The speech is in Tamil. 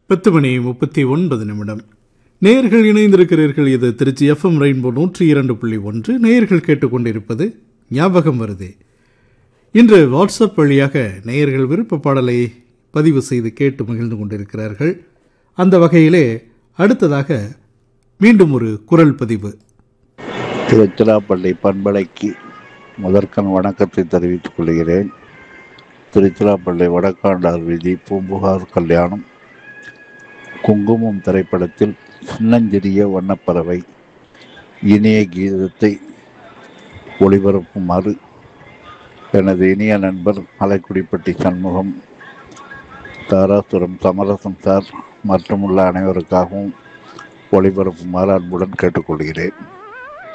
பத்து மணி முப்பத்தி ஒன்பது நிமிடம் நேயர்கள் இணைந்திருக்கிறீர்கள் இது திருச்சி எஃப்எம் ரெயின்போ நூற்றி இரண்டு புள்ளி ஒன்று நேயர்கள் கேட்டுக்கொண்டிருப்பது ஞாபகம் வருதே இன்று வாட்ஸ்அப் வழியாக நேயர்கள் விருப்ப பாடலை பதிவு செய்து கேட்டு மகிழ்ந்து கொண்டிருக்கிறார்கள் அந்த வகையிலே அடுத்ததாக மீண்டும் ஒரு குரல் பதிவு திருச்சிராப்பள்ளி பண்பலைக்கு முதற்கண் வணக்கத்தை தெரிவித்துக் கொள்கிறேன் திருச்சிராப்பள்ளி வடக்காண்டார் வீதி பூம்புகார் கல்யாணம் குங்குமம் திரைப்படத்தில் சின்னஞ்சிறிய வண்ணப்பறவை இனிய கீதத்தை ஒளிபரப்புமாறு எனது இனிய நண்பர் மலைக்குடிப்பட்டி சண்முகம் தாராசுரம் சமரசம் சார் மற்றும் உள்ள அனைவருக்காகவும் ஒளிபரப்புமாறு அன்புடன் கேட்டுக்கொள்கிறேன்